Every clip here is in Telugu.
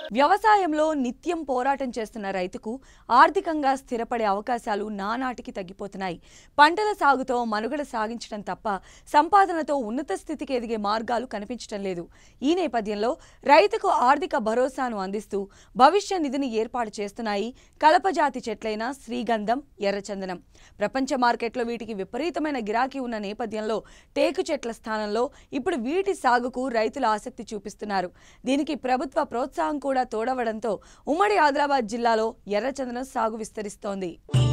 వ్యవసాయంలో నిత్యం పోరాటం చేస్తున్న రైతుకు ఆర్థికంగా స్థిరపడే అవకాశాలు నానాటికి తగ్గిపోతున్నాయి పంటల సాగుతో మనుగడ సాగించడం తప్ప సంపాదనతో ఉన్నత స్థితికి ఎదిగే మార్గాలు కనిపించడం లేదు ఈ నేపథ్యంలో రైతుకు ఆర్థిక భరోసాను అందిస్తూ భవిష్య నిధిని ఏర్పాటు చేస్తున్నాయి కలపజాతి చెట్లైన శ్రీగంధం ఎర్రచందనం ప్రపంచ మార్కెట్లో వీటికి విపరీతమైన గిరాకీ ఉన్న నేపథ్యంలో టేకు చెట్ల స్థానంలో ఇప్పుడు వీటి సాగుకు రైతులు ఆసక్తి చూపిస్తున్నారు దీనికి ప్రభుత్వ ప్రోత్సాహం కూడా తోడవడంతో ఉమ్మడి ఆదిలాబాద్ జిల్లాలో ఎర్రచందనం సాగు విస్తరిస్తోంది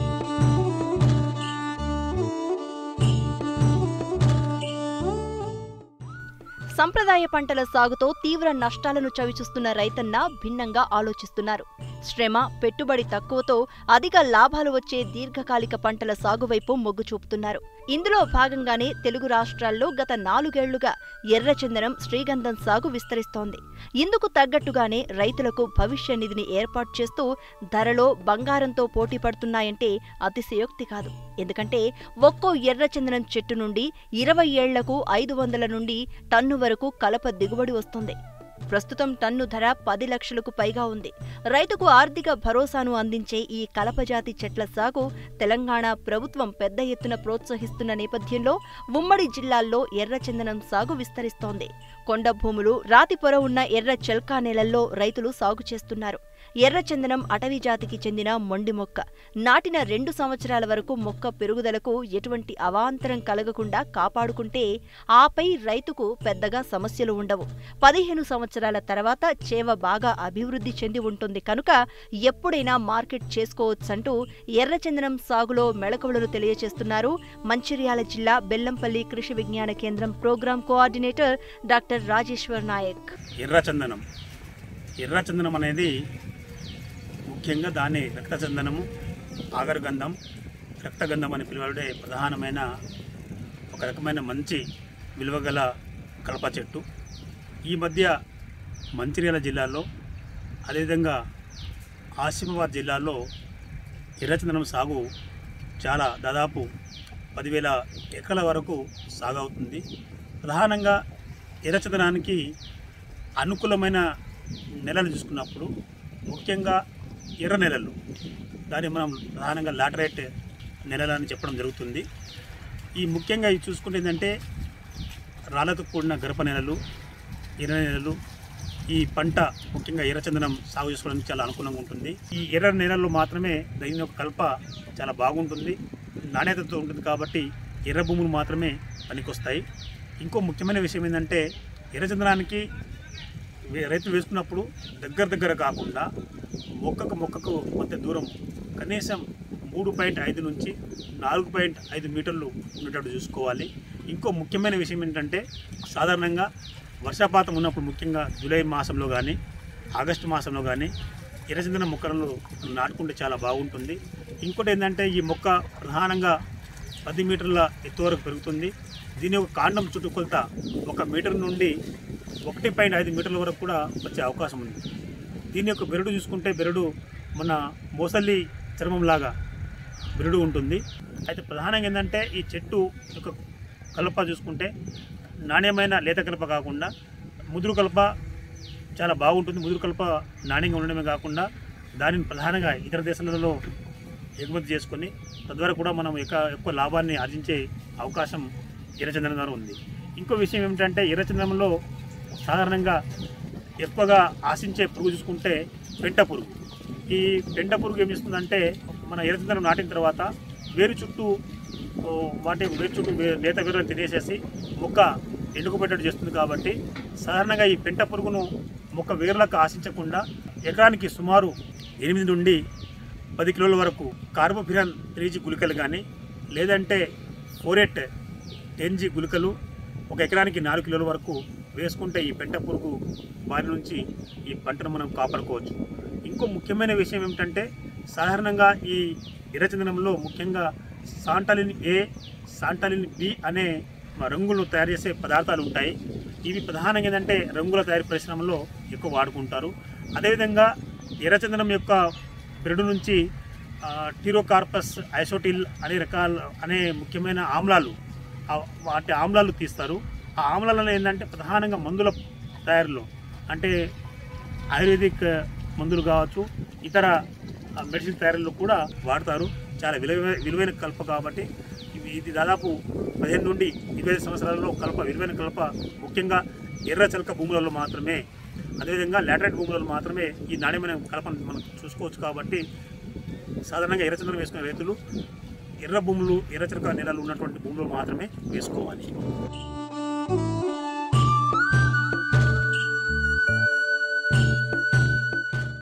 సంప్రదాయ పంటల సాగుతో తీవ్ర నష్టాలను చవిచూస్తున్న రైతన్న భిన్నంగా ఆలోచిస్తున్నారు శ్రమ పెట్టుబడి తక్కువతో అధిక లాభాలు వచ్చే దీర్ఘకాలిక పంటల సాగు వైపు మొగ్గు చూపుతున్నారు ఇందులో భాగంగానే తెలుగు రాష్ట్రాల్లో గత నాలుగేళ్లుగా ఎర్రచందనం శ్రీగంధం సాగు విస్తరిస్తోంది ఇందుకు తగ్గట్టుగానే రైతులకు భవిష్య నిధిని ఏర్పాటు చేస్తూ ధరలో బంగారంతో పోటీ పడుతున్నాయంటే అతిశయోక్తి కాదు ఎందుకంటే ఒక్కో ఎర్రచందనం చెట్టు నుండి ఇరవై ఏళ్లకు ఐదు వందల నుండి టన్ను వరకు కలప దిగుబడి వస్తుంది ప్రస్తుతం టన్ను ధర పది లక్షలకు పైగా ఉంది రైతుకు ఆర్థిక భరోసాను అందించే ఈ కలపజాతి చెట్ల సాగు తెలంగాణ ప్రభుత్వం పెద్ద ఎత్తున ప్రోత్సహిస్తున్న నేపథ్యంలో ఉమ్మడి జిల్లాల్లో ఎర్రచందనం సాగు విస్తరిస్తోంది కొండ భూములు రాతి పొర ఉన్న ఎర్ర చెల్కా నేలల్లో రైతులు సాగు చేస్తున్నారు ఎర్రచందనం అటవీ జాతికి చెందిన మొండి మొక్క నాటిన రెండు సంవత్సరాల వరకు మొక్క పెరుగుదలకు ఎటువంటి అవాంతరం కలగకుండా కాపాడుకుంటే ఆపై రైతుకు పెద్దగా సమస్యలు ఉండవు పదిహేను సంవత్సరాల తర్వాత చేవ బాగా అభివృద్ధి చెంది ఉంటుంది కనుక ఎప్పుడైనా మార్కెట్ చేసుకోవచ్చంటూ ఎర్రచందనం సాగులో మెళకువలను తెలియజేస్తున్నారు మంచిర్యాల జిల్లా Bellampalli Krishi Vigyana Kendram programme coordinator doctor Rajeshwar Naik ఎర్రచందనం ఎర్రచందనం అనేది ముఖ్యంగా దాన్ని రక్తచందనము ఆగరగంధం రక్తగంధం అని పిలువబడే ప్రధానమైన ఒక రకమైన మంచి విలువగల కలప చెట్టు ఈ మధ్య మంచిర్యాల జిల్లాలో అదేవిధంగా ఆసిఫాబాద్ జిల్లాలో ఎర్రచందనం సాగు చాలా దాదాపు పదివేల ఎకరాల వరకు సాగు అవుతుంది ప్రధానంగా ఎర్రచందనానికి అనుకూలమైన నెలలు చూసుకున్నప్పుడు ముఖ్యంగా ఎర్ర నెలలు దాన్ని మనం ప్రధానంగా లాటరైట్ నెలలు అని చెప్పడం జరుగుతుంది ఈ ముఖ్యంగా ఇది చూసుకుంటే ఏంటంటే రాళ్లతో కూడిన గర్భ నెలలు ఎర్ర నెలలు ఈ పంట ముఖ్యంగా ఎర్రచందనం సాగు చేసుకోవడానికి చాలా అనుకూలంగా ఉంటుంది ఈ ఎర్ర నెలల్లో మాత్రమే దీని యొక్క కల్ప చాలా బాగుంటుంది నాణ్యతతో ఉంటుంది కాబట్టి ఎర్ర భూములు మాత్రమే పనికొస్తాయి ఇంకో ముఖ్యమైన విషయం ఏంటంటే ఎర్రచందనానికి వే- రైతులు వేసుకున్నప్పుడు దగ్గర దగ్గర కాకుండా మొక్కకు మొక్కకు మధ్య దూరం కనీసం మూడు పాయింట్ ఐదు నుంచి నాలుగు పాయింట్ ఐదు మీటర్లు ఉండేటట్టు చూసుకోవాలి ఇంకో ముఖ్యమైన విషయం ఏంటంటే సాధారణంగా వర్షపాతం ఉన్నప్పుడు ముఖ్యంగా జూలై మాసంలో కానీ ఆగస్టు మాసంలో కానీ ఎర్రచందన మొక్కలను నాటుకుంటే చాలా బాగుంటుంది ఇంకోటి ఏంటంటే ఈ మొక్క ప్రధానంగా పది మీటర్ల ఎత్తు వరకు పెరుగుతుంది దీని యొక్క కాండం చుట్టుకొలత ఒక మీటర్ నుండి ఒకటి పాయింట్ ఐదు మీటర్ల వరకు కూడా వచ్చే అవకాశం ఉంది దీని యొక్క బెరడు చూసుకుంటే బెరడు మన మోసల్లి చర్మంలాగా బెరడు ఉంటుంది అయితే ప్రధానంగా ఏంటంటే ఈ చెట్టు యొక్క కలప చూసుకుంటే నాణ్యమైన లేత కలప కాకుండా ముదురు కలప చాలా బాగుంటుంది ముదురు కలప నాణ్యంగా ఉండడమే కాకుండా దానిని ప్రధానంగా ఇతర దేశాలలో ఎగుమతి చేసుకొని తద్వారా కూడా మనం ఎక్కువ ఎక్కువ లాభాన్ని ఆర్జించే అవకాశం ఎర్రచందనం ద్వారా ఉంది ఇంకో విషయం ఏమిటంటే ఎర్రచందనంలో సాధారణంగా ఎక్కువగా ఆశించే పురుగు చూసుకుంటే పెంట పురుగు ఈ పెంట పురుగు ఏం చేస్తుందంటే మన ఎర్రచందనం నాటిన తర్వాత వేరు చుట్టూ ఓ, వాటి వేరు చుట్టూ వే- లేత వేరులను తినేసేసి మొక్క ఎండుకుపెట్టడం చేస్తుంది కాబట్టి సాధారణంగా ఈ పెంట పురుగును మొక్క వేర్లకు ఆశించకుండా ఎకరానికి సుమారు ఎనిమిది నుండి పది కిలోల వరకు కార్బోఫిరాన్ త్రీ జీ గుళికలు కానీ లేదంటే ఫోరెట్ టెన్ జీ గుళికలు ఒక ఎకరానికి నాలుగు కిలోల వరకు వేసుకుంటే ఈ పెంట పురుగు బారి నుంచి ఈ పంటను మనం కాపాడుకోవచ్చు ఇంకో ముఖ్యమైన విషయం ఏమిటంటే సాధారణంగా ఈ ఎర్రచందనంలో ముఖ్యంగా సాంటాలిన్ ఏ సాంటాలిన్ బి అనే రంగులను తయారు చేసే పదార్థాలు ఉంటాయి ఇవి ప్రధానంగా ఏంటంటే రంగుల తయారీ పరిశ్రమలో ఎక్కువ వాడుకుంటారు అదేవిధంగా ఎర్రచందనం యొక్క బ్రెడ్ నుంచి ఆ, టీరోకార్పస్ ఐసోటిల్ అనే రకాల అనే ముఖ్యమైన ఆమ్లాలు ఆ వాటి ఆమ్లాలు తీస్తారు ఆ ఆమ్లాలలో ఏంటంటే ప్రధానంగా మందుల తయారీలో అంటే ఆయుర్వేదిక్ మందులు కావచ్చు ఇతర ఆ, మెడిసిన్ తయారీలో కూడా వాడతారు చాలా విలువైన విలువైన కలప కాబట్టి ఇవి ఇది దాదాపు పదిహేను నుండి ఇరవై ఐదు సంవత్సరాలలో కలప విలువైన కలప ముఖ్యంగా ఎర్ర చలక భూములలో మాత్రమే అదేవిధంగా లాటరైట్ భూములలో మాత్రమే ఈ నాణ్యమైన కలపను మనం చూసుకోవచ్చు కాబట్టి సాధారణంగా ఎర్రచంద్రం వేసుకునే రైతులు ఎర్ర భూములు ఎర్రచరక నేలలు ఉన్నటువంటి భూములు మాత్రమే వేసుకోవాలి